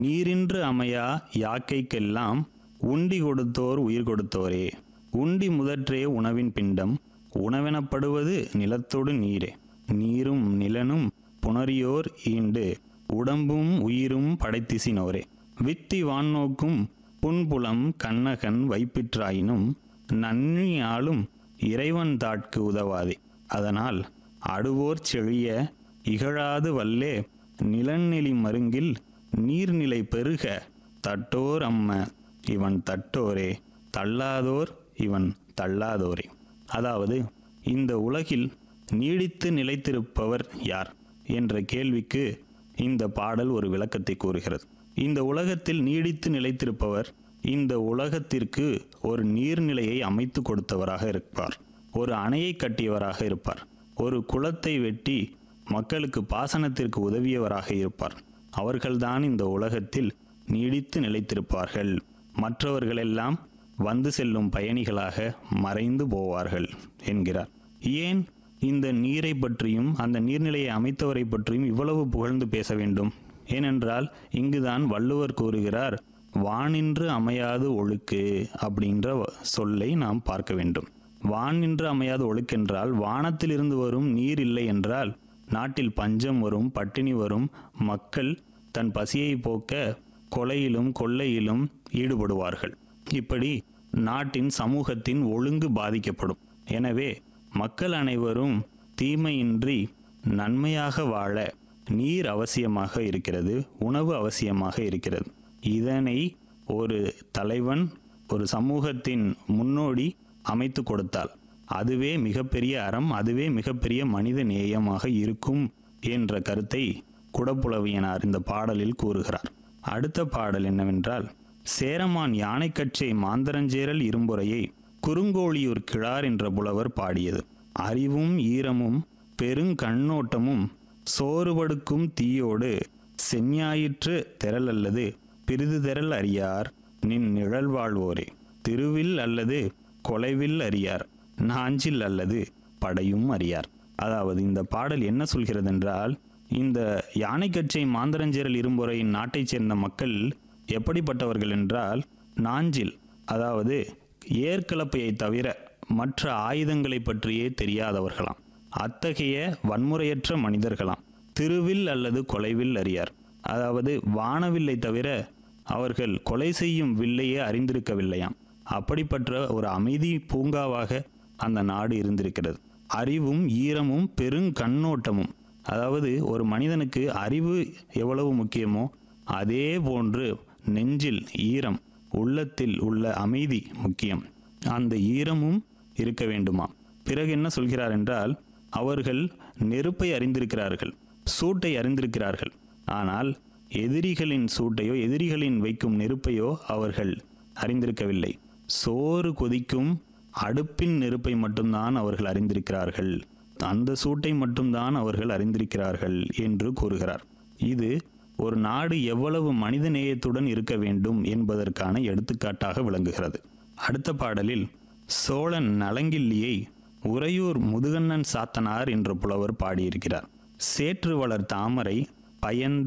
நீரின்று அமையா யாக்கைக்கெல்லாம் உண்டி கொடுத்தோர் உயிர் கொடுத்தோரே உண்டி முதற்றே உணவின் பிண்டம் உணவெனப்படுவது நிலத்தொடு நீரே நீரும் நிலனும் புணரியோர் ஈண்டு உடம்பும் உயிரும் படைத்திசினோரே வித்தி வான்நோக்கும் புன்புலம் கண்ணகன் வைப்பிற்றாயினும் நன்னியாலும் இறைவன் தாட்கு உதவாதே அதனால் அடுவோர் செழிய இகழாது வல்லே நிலநெளி மருங்கில் நீர்நிலை பெருக தட்டோர் அம்ம இவன் தட்டோரே தள்ளாதோர் இவன் தள்ளாதோரே அதாவது இந்த உலகில் நீடித்து நிலைத்திருப்பவர் யார் என்ற கேள்விக்கு இந்த பாடல் ஒரு விளக்கத்தை கூறுகிறது இந்த உலகத்தில் நீடித்து நிலைத்திருப்பவர் இந்த உலகத்திற்கு ஒரு நீர்நிலையை அமைத்து கொடுத்தவராக இருப்பார் ஒரு அணையை கட்டியவராக இருப்பார் ஒரு குளத்தை வெட்டி மக்களுக்கு பாசனத்திற்கு உதவியவராக இருப்பார் அவர்கள்தான் இந்த உலகத்தில் நீடித்து நிலைத்திருப்பார்கள் மற்றவர்களெல்லாம் வந்து செல்லும் பயணிகளாக மறைந்து போவார்கள் என்கிறார் ஏன் இந்த நீரை பற்றியும் அந்த நீர்நிலையை அமைத்தவரை பற்றியும் இவ்வளவு புகழ்ந்து பேச வேண்டும் ஏனென்றால் இங்குதான் வள்ளுவர் கூறுகிறார் வானின்று அமையாது ஒழுக்கு அப்படின்ற சொல்லை நாம் பார்க்க வேண்டும் வானின்று அமையாது ஒழுக்கென்றால் வானத்திலிருந்து வரும் நீர் இல்லை என்றால் நாட்டில் பஞ்சம் வரும் பட்டினி வரும் மக்கள் தன் பசியை போக்க கொலையிலும் கொள்ளையிலும் ஈடுபடுவார்கள் இப்படி நாட்டின் சமூகத்தின் ஒழுங்கு பாதிக்கப்படும் எனவே மக்கள் அனைவரும் தீமையின்றி நன்மையாக வாழ நீர் அவசியமாக இருக்கிறது உணவு அவசியமாக இருக்கிறது இதனை ஒரு தலைவன் ஒரு சமூகத்தின் முன்னோடி அமைத்து கொடுத்தால் அதுவே மிகப்பெரிய அறம் அதுவே மிகப்பெரிய மனித நேயமாக இருக்கும் என்ற கருத்தை குடப்புலவியனார் இந்த பாடலில் கூறுகிறார் அடுத்த பாடல் என்னவென்றால் சேரமான் யானைக்கச்சை மாந்தரஞ்சேரல் இரும்புரையை குறுங்கோழியூர் கிழார் என்ற புலவர் பாடியது அறிவும் ஈரமும் பெருங்கண்ணோட்டமும் சோறுபடுக்கும் தீயோடு செஞ்ஞாயிற்று தெரல் அல்லது பிரிது தெரல் அறியார் நின் நிழல் வாழ்வோரே திருவில் அல்லது கொலைவில் அறியார் நாஞ்சில் அல்லது படையும் அறியார் அதாவது இந்த பாடல் என்ன சொல்கிறது என்றால் இந்த யானைக்கச்சை மாந்தரஞ்சேரல் இரும்புறையின் நாட்டைச் சேர்ந்த மக்கள் எப்படிப்பட்டவர்கள் என்றால் நாஞ்சில் அதாவது ஏற்கலப்பையை தவிர மற்ற ஆயுதங்களை பற்றியே தெரியாதவர்களாம் அத்தகைய வன்முறையற்ற மனிதர்களாம் திருவில் அல்லது கொலைவில் அறியார் அதாவது வானவில்லை தவிர அவர்கள் கொலை செய்யும் வில்லையே அறிந்திருக்கவில்லையாம் அப்படிப்பட்ட ஒரு அமைதி பூங்காவாக அந்த நாடு இருந்திருக்கிறது அறிவும் ஈரமும் பெருங்கண்ணோட்டமும் அதாவது ஒரு மனிதனுக்கு அறிவு எவ்வளவு முக்கியமோ அதே போன்று நெஞ்சில் ஈரம் உள்ளத்தில் உள்ள அமைதி முக்கியம் அந்த ஈரமும் இருக்க வேண்டுமா பிறகு என்ன சொல்கிறார் என்றால் அவர்கள் நெருப்பை அறிந்திருக்கிறார்கள் சூட்டை அறிந்திருக்கிறார்கள் ஆனால் எதிரிகளின் சூட்டையோ எதிரிகளின் வைக்கும் நெருப்பையோ அவர்கள் அறிந்திருக்கவில்லை சோறு கொதிக்கும் அடுப்பின் நெருப்பை மட்டும்தான் அவர்கள் அறிந்திருக்கிறார்கள் அந்த சூட்டை மட்டும்தான் அவர்கள் அறிந்திருக்கிறார்கள் என்று கூறுகிறார் இது ஒரு நாடு எவ்வளவு மனித நேயத்துடன் இருக்க வேண்டும் என்பதற்கான எடுத்துக்காட்டாக விளங்குகிறது அடுத்த பாடலில் சோழன் நலங்கிள்ளியை உறையூர் முதுகண்ணன் சாத்தனார் என்ற புலவர் பாடியிருக்கிறார் சேற்று வளர் தாமரை பயந்த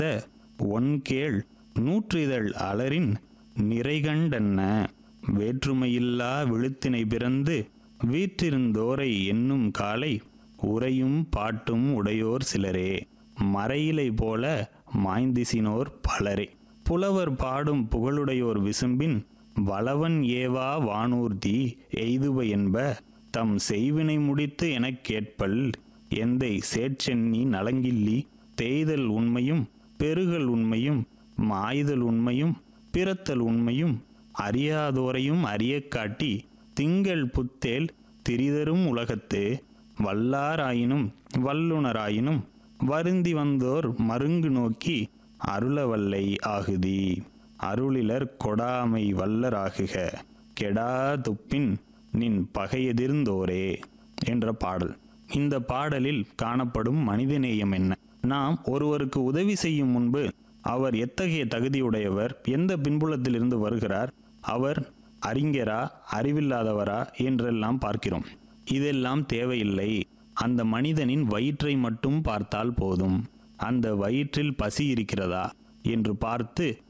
ஒன்கேள் நூற்றிதழ் அலரின் நிறைகண்டன்ன வேற்றுமையில்லா விழுத்தினை பிறந்து வீற்றிருந்தோரை என்னும் காலை உரையும் பாட்டும் உடையோர் சிலரே மறையிலை போல மாய்ந்திசினோர் பலரே புலவர் பாடும் புகழுடையோர் விசும்பின் வளவன் ஏவா வானூர்தி எய்துவ என்ப தம் செய்வினை முடித்து எனக் கேட்பல் எந்தை சேட்சென்னி நலங்கிள்ளி தேய்தல் உண்மையும் பெருகல் உண்மையும் மாய்தல் உண்மையும் பிறத்தல் உண்மையும் அறியாதோரையும் அறியக் காட்டி திங்கள் புத்தேல் திரிதரும் உலகத்து வல்லாராயினும் வல்லுனராயினும் வருந்தி வந்தோர் மருங்கு நோக்கி அருளவல்லை ஆகுதி அருளிலர் கொடாமை வல்லராகுக கெடா துப்பின் நின் பகையெதிர்ந்தோரே என்ற பாடல் இந்த பாடலில் காணப்படும் மனிதநேயம் என்ன நாம் ஒருவருக்கு உதவி செய்யும் முன்பு அவர் எத்தகைய தகுதியுடையவர் எந்த பின்புலத்திலிருந்து வருகிறார் அவர் அறிஞரா அறிவில்லாதவரா என்றெல்லாம் பார்க்கிறோம் இதெல்லாம் தேவையில்லை அந்த மனிதனின் வயிற்றை மட்டும் பார்த்தால் போதும் அந்த வயிற்றில் பசி இருக்கிறதா என்று பார்த்து